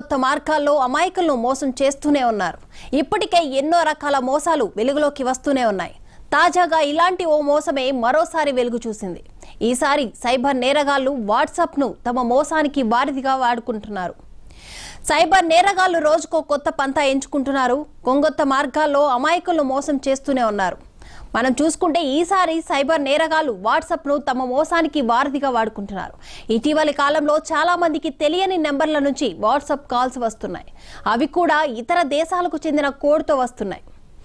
కొంగొత్త మార్గాల్లో అమాయకులను మోసం చేస్తూనే ఉన్నారు ఇప్పటికే ఎన్నో రకాల మోసాలు వెలుగులోకి వస్తూనే ఉన్నాయి తాజాగా ఇలాంటి ఓ మోసమే మరోసారి వెలుగు చూసింది ఈసారి సైబర్ నేరగాళ్లు వాట్సాప్ను తమ మోసానికి వారిదిగా వాడుకుంటున్నారు సైబర్ నేరగాళ్లు రోజుకో కొత్త పంతా ఎంచుకుంటున్నారు కొంగొత్త మార్గాల్లో అమాయకులను మోసం చేస్తూనే ఉన్నారు మనం చూసుకుంటే ఈసారి సైబర్ నేరగాళ్లు వాట్సాప్ను తమ మోసానికి వారధిగా వాడుకుంటున్నారు ఇటీవలి కాలంలో చాలా మందికి తెలియని నెంబర్ల నుంచి వాట్సాప్ కాల్స్ వస్తున్నాయి అవి కూడా ఇతర దేశాలకు చెందిన కోడ్తో వస్తున్నాయి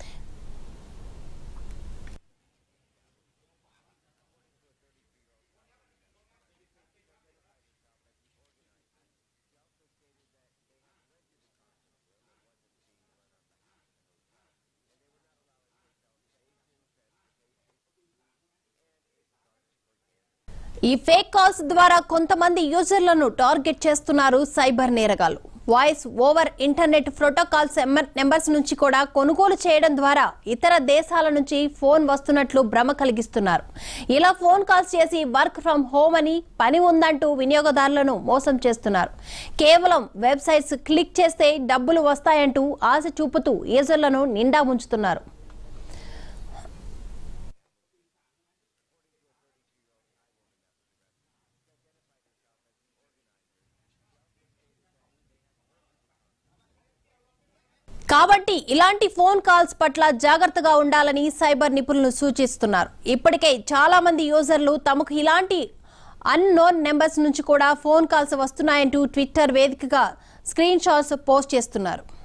ఈ ఫేక్ కాల్స్ ద్వారా కొంతమంది యూజర్లను టార్గెట్ చేస్తున్నారు సైబర్ నేరగాళ్లు voice over internet protocols numbers నుంచి కూడా కొనుగోలు చేయడం ద్వారా ఇతర దేశాల నుంచి ఫోన్ వస్తున్నట్లు భ్రమ కలిగిస్తున్నారు ఇలా ఫోన్ కాల్స్ చేసి వర్క్ ఫ్రం హోమ్ అని పని ఉందంటూ వినియోగదారులను మోసం చేస్తున్నారు కేవలం వెబ్సైట్స్ క్లిక్ చేస్తే డబ్బులు వస్తాయంటూ ఆశ చూపుతూ యూజర్లను నిండా ముంచుతున్నారు కాబట్టి ఇలాంటి ఫోన్ కాల్స్ పట్ల జాగ్రత్తగా ఉండాలని సైబర్ నిపుణులు సూచిస్తున్నారు ఇప్పటికే చాలా మంది యూజర్లు తమకు ఇలాంటి అన్నోన్ నెంబర్స్ నుంచి కూడా ఫోన్ కాల్స్ వస్తున్నాయంటూ ట్విట్టర్ వేదికగా స్క్రీన్ షాట్స్ పోస్ట్ చేస్తున్నారు